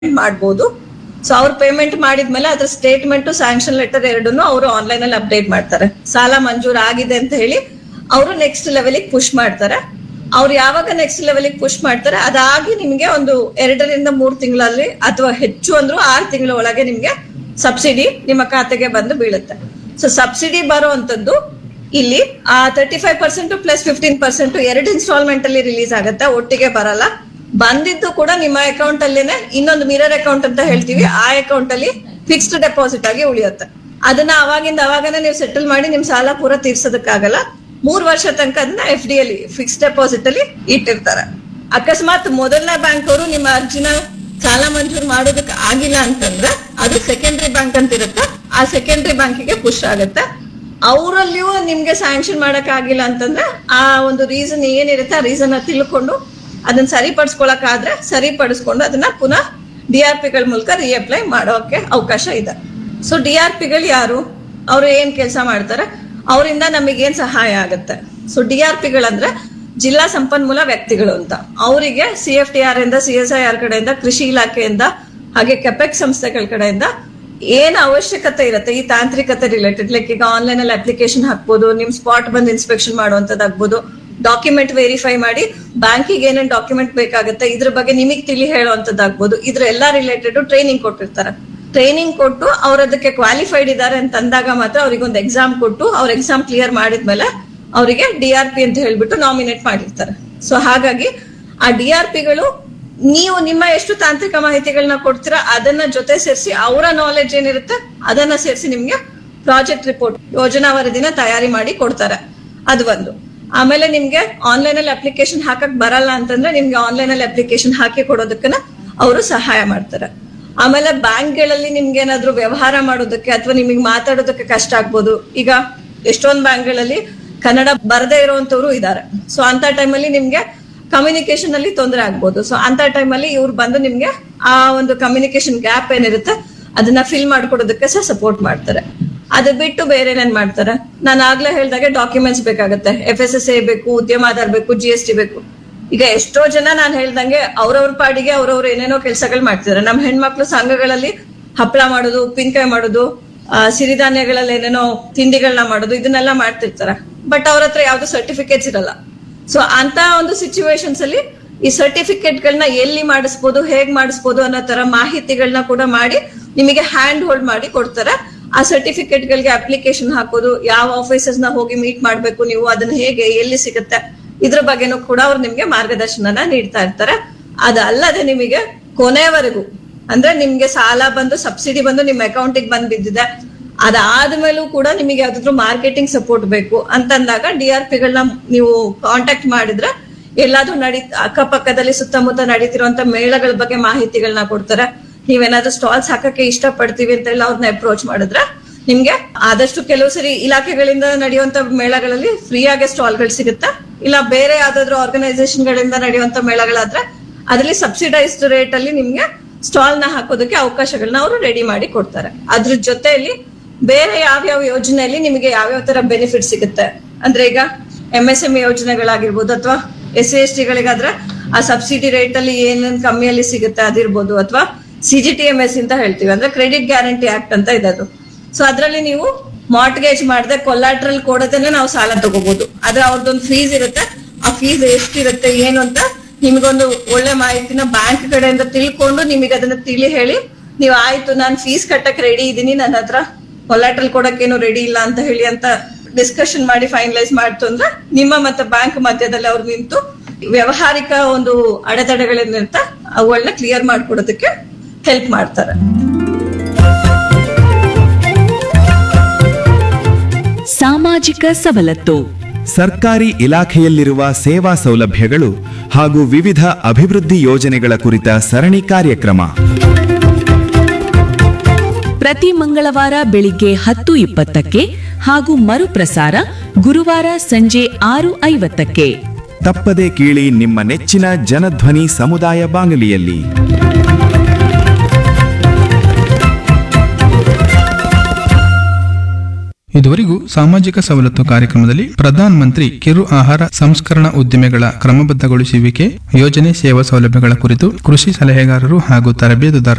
ಮಾಡ್ಬೋದು ಸೊ ಅವ್ರು ಪೇಮೆಂಟ್ ಮಾಡಿದ್ಮೇಲೆ ಅದ್ರ ಸ್ಟೇಟ್ಮೆಂಟ್ ಸ್ಯಾಂಕ್ಷನ್ ಲೆಟರ್ ಎರಡನ್ನು ಅವರು ಆನ್ಲೈನ್ ಅಲ್ಲಿ ಅಪ್ಡೇಟ್ ಮಾಡ್ತಾರೆ ಸಾಲ ಮಂಜೂರು ಆಗಿದೆ ಅಂತ ಹೇಳಿ ಅವರು ನೆಕ್ಸ್ಟ್ ಲೆವೆಲಿಗೆ ಪುಷ್ ಮಾಡ್ತಾರೆ ಅವ್ರು ಯಾವಾಗ ನೆಕ್ಸ್ಟ್ ಲೆವೆಲಿಗೆ ಪುಷ್ ಮಾಡ್ತಾರೆ ಅದಾಗಿ ನಿಮ್ಗೆ ಒಂದು ಎರಡರಿಂದ ಮೂರು ತಿಂಗಳಲ್ಲಿ ಅಥವಾ ಹೆಚ್ಚು ಅಂದ್ರೂ ಆರು ತಿಂಗಳ ಒಳಗೆ ನಿಮ್ಗೆ ಸಬ್ಸಿಡಿ ನಿಮ್ಮ ಖಾತೆಗೆ ಬಂದು ಬೀಳುತ್ತೆ ಸೊ ಸಬ್ಸಿಡಿ ಬರುವಂತದ್ದು ಇಲ್ಲಿ ಆ thirty five percent plus fifteen percent ಎರಡು ಇನ್ಸ್ಟಾಲ್ಮೆಂಟ್ ಅಲ್ಲಿ ರಿಲೀಸ್ ಆಗುತ್ತೆ ಒಟ್ಟಿಗೆ ಬರಲ್ಲ ಬಂದಿದ್ದು ಕೂಡ ನಿಮ್ಮ ಅಕೌಂಟ್ ಅಲ್ಲೇನೆ ಇನ್ನೊಂದು ಮಿರರ್ ಅಕೌಂಟ್ ಅಂತ ಹೇಳ್ತೀವಿ ಆ ಅಕೌಂಟ್ ಅಲ್ಲಿ ಫಿಕ್ಸ್ಡ್ ಡೆಪಾಸಿಟ್ ಆಗಿ ಉಳಿಯುತ್ತೆ ಅದನ್ನ ಅವಾಗಿಂದ ಅವಾಗನೇ ನೀವು ಸೆಟಲ್ ಮಾಡಿ ನಿಮ್ ಸಾಲ ಪೂರ ತೀರ್ಸೋದಕ್ಕಾಗಲ್ಲ ಮೂರ್ ವರ್ಷ ತನಕ ಅದನ್ನ ಎಫ್ ಡಿ ಅಲ್ಲಿ ಫಿಕ್ಸ್ ಡೆಪಾಸಿಟ್ ಅಲ್ಲಿ ಇಟ್ಟಿರ್ತಾರೆ ಅಕಸ್ಮಾತ್ ಮೊದಲನೇ ಬ್ಯಾಂಕ್ ಅವರು ನಿಮ್ಮ ಅರ್ಜಿನ ಸಾಲ ಮಂಜೂರು ಮಾಡೋದಕ್ಕೆ ಆಗಿಲ್ಲ ಅಂತಂದ್ರೆ ಅದು ಸೆಕೆಂಡರಿ ಬ್ಯಾಂಕ್ ಅಂತ ಇರುತ್ತೆ ಆ ಸೆಕೆಂಡರಿ ಬ್ಯಾಂಕಿಗೆ ಪುಷ್ ಆಗುತ್ತೆ ಅವರಲ್ಲಿಯೂ ನಿಮ್ಗೆ ಸ್ಯಾಂಕ್ಷನ್ ಮಾಡಕ್ ಆಗಿಲ್ಲ ಅಂತಂದ್ರೆ ಆ ಒಂದು ರೀಸನ್ ಏನಿರುತ್ತೆ ಆ ರೀಸನ್ ತಿಳ್ಕೊಂಡು ಅದನ್ನ ಸರಿಪಡಿಸ್ಕೊಳಕ್ ಆದ್ರೆ ಸರಿಪಡಿಸ್ಕೊಂಡು ಅದನ್ನ ಪುನಃ ಡಿ ಆರ್ ಪಿಗಳ ಮೂಲಕ ರಿಅಪ್ಲೈ ಮಾಡೋಕೆ ಅವಕಾಶ ಇದೆ ಸೊ ಡಿ ಆರ್ ಪಿಗಳು ಯಾರು ಅವರು ಏನ್ ಕೆಲಸ ಮಾಡ್ತಾರೆ ಅವರಿಂದ ನಮಗೇನ್ ಸಹಾಯ ಆಗುತ್ತೆ ಸೊ ಡಿ ಆರ್ ಪಿಗಳಂದ್ರೆ ಜಿಲ್ಲಾ ಸಂಪನ್ಮೂಲ ವ್ಯಕ್ತಿಗಳು ಅಂತ ಅವರಿಗೆ ಸಿ ಎಫ್ ಟಿ ಆರ್ ಇಂದ ಸಿ ಎಸ್ ಐ ಆರ್ ಕಡೆಯಿಂದ ಕೃಷಿ ಇಲಾಖೆಯಿಂದ ಹಾಗೆ ಕೆಪೆಕ್ ಸಂಸ್ಥೆಗಳ ಕಡೆಯಿಂದ ಏನ್ ಅವಶ್ಯಕತೆ ಇರುತ್ತೆ ಈ ತಾಂತ್ರಿಕತೆ ರಿಲೇಟೆಡ್ ಲೈಕ್ ಈಗ ಆನ್ಲೈನ್ ಅಲ್ಲಿ ಅಪ್ಲಿಕೇಶನ್ ಹಾಕ್ಬೋದು ನಿಮ್ ಸ್ಪಾಟ್ ಬಂದು ಇನ್ಸ್ಪೆಕ್ಷನ್ ಮಾಡುವಂತದ್ದಾಗ್ಬೋದು ಡಾಕ್ಯುಮೆಂಟ್ ವೆರಿಫೈ ಮಾಡಿ ಬ್ಯಾಂಕಿಗೆ ಏನೇನ್ ಡಾಕ್ಯುಮೆಂಟ್ ಬೇಕಾಗುತ್ತೆ ಇದ್ರ ಬಗ್ಗೆ ನಿಮಗೆ ತಿಳಿ ಹೇಳುವಂತದ್ದಾಗ್ಬೋದು ಇದ್ರ ಎಲ್ಲಾ ರಿಲೇಟೆಡ್ ಟ್ರೈನಿಂಗ್ ಕೊಟ್ಟಿರ್ತಾರೆ ಟ್ರೈನಿಂಗ್ ಕೊಟ್ಟು ಅವ್ರ ಅದಕ್ಕೆ ಕ್ವಾಲಿಫೈಡ್ ಇದ್ದಾರೆ ಅಂತ ಅಂದಾಗ ಮಾತ್ರ ಅವ್ರಿಗೆ ಒಂದು ಎಕ್ಸಾಮ್ ಕೊಟ್ಟು ಅವ್ರ ಎಕ್ಸಾಮ್ ಕ್ಲಿಯರ್ ಮಾಡಿದ್ಮೇಲೆ ಅವರಿಗೆ ಡಿ ಆರ್ ಪಿ ಅಂತ ಹೇಳ್ಬಿಟ್ಟು ನಾಮಿನೇಟ್ ಮಾಡಿರ್ತಾರೆ ಸೊ ಹಾಗಾಗಿ ಆ ಡಿ ಆರ್ ಪಿಗಳು ನೀವು ನಿಮ್ಮ ಎಷ್ಟು ತಾಂತ್ರಿಕ ಮಾಹಿತಿಗಳನ್ನ ಕೊಡ್ತೀರಾ ಅದನ್ನ ಜೊತೆ ಸೇರಿಸಿ ಅವರ ನಾಲೆಡ್ಜ್ ಏನಿರುತ್ತೆ ಅದನ್ನ ಸೇರಿಸಿ ನಿಮ್ಗೆ ಪ್ರಾಜೆಕ್ಟ್ ರಿಪೋರ್ಟ್ ಯೋಜನಾ ವರದಿನ ತಯಾರಿ ಮಾಡಿ ಕೊಡ್ತಾರೆ ಅದು ಒಂದು ಆಮೇಲೆ ನಿಮ್ಗೆ ಆನ್ಲೈನ್ ಅಲ್ಲಿ ಅಪ್ಲಿಕೇಶನ್ ಹಾಕಕ್ ಬರಲ್ಲ ಅಂತಂದ್ರೆ ನಿಮ್ಗೆ ಆನ್ಲೈನ್ ಅಲ್ಲಿ ಅಪ್ಲಿಕೇಶನ್ ಹಾಕಿ ಕೊಡೋದಕ್ಕನ ಅವರು ಸಹಾಯ ಮಾಡ್ತಾರೆ ಆಮೇಲೆ ಬ್ಯಾಂಕ್ಗಳಲ್ಲಿ ನಿಮ್ಗೆ ಏನಾದ್ರು ವ್ಯವಹಾರ ಮಾಡೋದಕ್ಕೆ ಅಥವಾ ನಿಮಗೆ ಮಾತಾಡೋದಕ್ಕೆ ಕಷ್ಟ ಆಗ್ಬೋದು ಈಗ ಎಷ್ಟೊಂದು ಬ್ಯಾಂಕ್ಗಳಲ್ಲಿ ಕನ್ನಡ ಬರದೇ ಇರುವಂತವ್ರು ಇದ್ದಾರೆ ಸೊ ಅಂತ ಟೈಮಲ್ಲಿ ನಿಮ್ಗೆ ಕಮ್ಯುನಿಕೇಶನ್ ಅಲ್ಲಿ ತೊಂದರೆ ಆಗ್ಬೋದು ಸೊ ಅಂತ ಟೈಮಲ್ಲಿ ಇವ್ರು ಬಂದು ನಿಮ್ಗೆ ಆ ಒಂದು ಕಮ್ಯುನಿಕೇಶನ್ ಗ್ಯಾಪ್ ಏನಿರುತ್ತೆ ಅದನ್ನ ಫಿಲ್ ಮಾಡ್ಕೊಡೋದಕ್ಕೆ ಸಹ ಸಪೋರ್ಟ್ ಮಾಡ್ತಾರೆ ಅದು ಬಿಟ್ಟು ಬೇರೆ ಏನೇನ್ ಮಾಡ್ತಾರೆ ನಾನು ಆಗ್ಲೇ ಹೇಳ್ದಾಗೆ ಡಾಕ್ಯುಮೆಂಟ್ಸ್ ಬೇಕಾಗುತ್ತೆ ಎಫ್ ಎಸ್ ಎಸ್ ಎ ಬೇಕು ಉದ್ಯಮ ಆಧಾರ್ ಬೇಕು ಜಿ ಎಸ್ ಟಿ ಬೇಕು ಈಗ ಎಷ್ಟೋ ಜನ ನಾನು ಹೇಳ್ದಂಗೆ ಅವ್ರವ್ರ ಪಾಡಿಗೆ ಅವ್ರವ್ರ ಏನೇನೋ ಕೆಲಸಗಳು ಮಾಡ್ತಿದ್ದಾರೆ ನಮ್ಮ ಹೆಣ್ಮಕ್ಳು ಸಂಘಗಳಲ್ಲಿ ಹಪ್ಪಳ ಮಾಡೋದು ಉಪ್ಪಿನಕಾಯಿ ಮಾಡೋದು ಆ, ಸಿರಿಧಾನ್ಯಗಳಲ್ಲಿ ಏನೇನೋ ತಿಂಡಿಗಳನ್ನ ಮಾಡೋದು ಇದನ್ನೆಲ್ಲ ಮಾಡ್ತಿರ್ತಾರೆ ಬಟ್ ಅವ್ರ ಹತ್ರ ಯಾವ್ದು ಸರ್ಟಿಫಿಕೇಟ್ಸ್ ಇರಲ್ಲ ಸೊ ಅಂತ ಒಂದು ಸಿಚುವೇಶನ್ಸ್ ಅಲ್ಲಿ ಈ ಸರ್ಟಿಫಿಕೇಟ್ ಗಳನ್ನ ಎಲ್ಲಿ ಮಾಡಿಸ್ಬೋದು ಹೇಗ್ ಮಾಡಿಸ್ಬೋದು ಅನ್ನೋ ತರ ಮಾಹಿತಿಗಳನ್ನ ಕೂಡ ಮಾಡಿ ನಿಮಗೆ ಹ್ಯಾಂಡ್ ಹೋಲ್ಡ್ ಮಾಡಿ ಕೊಡ್ತಾರೆ ಆ ಸರ್ಟಿಫಿಕೇಟ್ ಗಳಿಗೆ ಅಪ್ಲಿಕೇಶನ್ ಹಾಕೋದು ಯಾವ ಆಫೀಸರ್ಸ್ ನ ಹೋಗಿ ಮೀಟ್ ಮಾಡ್ಬೇಕು ನೀವು ಅದನ್ನ ಹೇಗೆ ಎಲ್ಲಿ ಸಿಗುತ್ತೆ ಇದ್ರ ಬಗ್ಗೆನೂ ಕೂಡ ಅವ್ರು ನಿಮ್ಗೆ ಮಾರ್ಗದರ್ಶನನ ನೀಡ್ತಾ ಇರ್ತಾರೆ ಅದಲ್ಲದೆ ನಿಮಗೆ ಕೊನೆವರೆಗೂ ಅಂದ್ರೆ ನಿಮ್ಗೆ ಸಾಲ ಬಂದು ಸಬ್ಸಿಡಿ ಬಂದು ನಿಮ್ಮ ಅಕೌಂಟಿಗೆ ಬಂದ್ ಬಿದ್ದಿದೆ ಅದಾದ್ಮೇಲೂ ಕೂಡ ನಿಮಗೆ ಯಾವ್ದಾದ್ರು ಮಾರ್ಕೆಟಿಂಗ್ ಸಪೋರ್ಟ್ ಬೇಕು ಅಂತಂದಾಗ ಡಿ ಆರ್ ಪಿಗಳನ್ನ ನೀವು ಕಾಂಟ್ಯಾಕ್ಟ್ ಮಾಡಿದ್ರೆ ಎಲ್ಲಾದ್ರೂ ನಡಿ ಅಕ್ಕಪಕ್ಕದಲ್ಲಿ ಸುತ್ತಮುತ್ತ ನಡೀತಿರುವಂತ ಮೇಳಗಳ ಬಗ್ಗೆ ಮಾಹಿತಿಗಳನ್ನ ಕೊಡ್ತಾರೆ ನೀವೇನಾದ್ರೂ ಸ್ಟಾಲ್ಸ್ ಹಾಕಕ್ಕೆ ಇಷ್ಟ ಪಡ್ತೀವಿ ಅಂತ ಎಲ್ಲ ಅವ್ರನ್ನ ಅಪ್ರೋಚ್ ಮಾಡಿದ್ರೆ ನಿಮ್ಗೆ ಆದಷ್ಟು ಕೆಲವು ಸರಿ ಇಲಾಖೆಗಳಿಂದ ನಡೆಯುವಂತ ಮೇಳಗಳಲ್ಲಿ ಫ್ರೀ ಆಗಿ ಸ್ಟಾಲ್ಗಳು ಸಿಗುತ್ತೆ ಇಲ್ಲ ಬೇರೆ ಯಾವ್ದಾದ್ರು ಆರ್ಗನೈಸೇಷನ್ ಗಳಿಂದ ನಡೆಯುವಂತ ಮೇಳಗಳಾದ್ರೆ ಅದರಲ್ಲಿ ಸಬ್ಸಿಡೈಸ್ಡ್ ರೇಟ್ ಅಲ್ಲಿ ನಿಮ್ಗೆ ಸ್ಟಾಲ್ ನ ಹಾಕೋದಕ್ಕೆ ಅವಕಾಶಗಳನ್ನ ಅವರು ರೆಡಿ ಮಾಡಿ ಕೊಡ್ತಾರೆ ಅದ್ರ ಜೊತೆಯಲ್ಲಿ ಬೇರೆ ಯಾವ್ಯಾವ ಯೋಜನೆಯಲ್ಲಿ ನಿಮಗೆ ಯಾವ್ಯಾವ ತರ ಬೆನಿಫಿಟ್ ಸಿಗುತ್ತೆ ಅಂದ್ರೆ ಈಗ ಎಂ ಎಸ್ ಎಂ ಯೋಜನೆಗಳಾಗಿರ್ಬೋದು ಅಥವಾ ಎಸ್ ಸಿ ಎಸ್ ಟಿಗಳಿಗಾದ್ರೆ ಆ ಸಬ್ಸಿಡಿ ರೇಟ್ ಅಲ್ಲಿ ಏನೇನ್ ಕಮ್ಮಿಯಲ್ಲಿ ಸಿಗುತ್ತೆ ಅದಿರ್ಬೋದು ಅಥವಾ C G T M S ಅಂತ ಹೇಳ್ತೀವಿ ಅಂದ್ರೆ ಕ್ರೆಡಿಟ್ ಗ್ಯಾರಂಟಿ ಆಕ್ಟ್ ಅಂತ ಇದೆ ಅದು ಸೊ ಅದ್ರಲ್ಲಿ ನೀವು ಮಾರ್ಟ್ಗೇಜ್ ಮಾಡದೆ ಕೊಲ್ಲಾಟ್ರಲ್ ಕೊಡೋದನ್ನ ನಾವು ಸಾಲ ತಗೋಬಹುದು ಆದ್ರೆ ಅವ್ರದ್ದೊಂದು ಫೀಸ್ ಇರುತ್ತೆ ಆ ಫೀಸ್ ಎಷ್ಟಿರುತ್ತೆ ಏನು ಅಂತ ನಿಮಗೊಂದು ಒಳ್ಳೆ ಮಾಹಿತಿನ ಬ್ಯಾಂಕ್ ಕಡೆಯಿಂದ ತಿಳ್ಕೊಂಡು ನಿಮಗೆ ಅದನ್ನ ತಿಳಿ ಹೇಳಿ ನೀವು ಆಯ್ತು ನಾನು ಫೀಸ್ ಕಟ್ಟಕ್ ರೆಡಿ ಇದ್ದೀನಿ ನನ್ನ ಹತ್ರ ಕೊಲ್ಲಾಟ್ರಲ್ ಕೊಡಕ್ಕೇನು ರೆಡಿ ಇಲ್ಲ ಅಂತ ಹೇಳಿ ಅಂತ ಡಿಸ್ಕಷನ್ ಮಾಡಿ ಫೈನಲೈಸ್ ಮಾಡ್ತು ಅಂದ್ರೆ ನಿಮ್ಮ ಮತ್ತೆ ಬ್ಯಾಂಕ್ ಮಧ್ಯದಲ್ಲಿ ಅವ್ರು ನಿಂತು ವ್ಯವಹಾರಿಕ ಒಂದು ಅಡೆತಡೆಗಳೇನಿರ್ತ ಅವುಗಳನ್ನ ಕ್ಲಿಯರ್ ಮಾಡ್ಕೊಡೋದಕ್ಕೆ ಹೆಲ್ಪ್ ಮಾಡ್ತಾರೆ ಸಾಮಾಜಿಕ ಸವಲತ್ತು ಸರ್ಕಾರಿ ಇಲಾಖೆಯಲ್ಲಿರುವ ಸೇವಾ ಸೌಲಭ್ಯಗಳು ಹಾಗೂ ವಿವಿಧ ಅಭಿವೃದ್ಧಿ ಯೋಜನೆಗಳ ಕುರಿತ ಸರಣಿ ಕಾರ್ಯಕ್ರಮ ಪ್ರತಿ ಮಂಗಳವಾರ ಬೆಳಿಗ್ಗೆ ಹತ್ತು ಇಪ್ಪತ್ತಕ್ಕೆ ಹಾಗೂ ಮರುಪ್ರಸಾರ ಗುರುವಾರ ಸಂಜೆ ಆರು ಐವತ್ತಕ್ಕೆ ತಪ್ಪದೆ ಕೇಳಿ ನಿಮ್ಮ ನೆಚ್ಚಿನ ಜನಧ್ವನಿ ಸಮುದಾಯ ಬಾನುಲಿಯಲ್ಲಿ ಇದುವರೆಗೂ ಸಾಮಾಜಿಕ ಸವಲತ್ತು ಕಾರ್ಯಕ್ರಮದಲ್ಲಿ ಪ್ರಧಾನ ಮಂತ್ರಿ ಕಿರು ಆಹಾರ ಸಂಸ್ಕರಣಾ ಉದ್ದಿಮೆಗಳ ಕ್ರಮಬದ್ಧಗೊಳಿಸುವಿಕೆ ಯೋಜನೆ ಸೇವಾ ಸೌಲಭ್ಯಗಳ ಕುರಿತು ಕೃಷಿ ಸಲಹೆಗಾರರು ಹಾಗೂ ತರಬೇತುದಾರ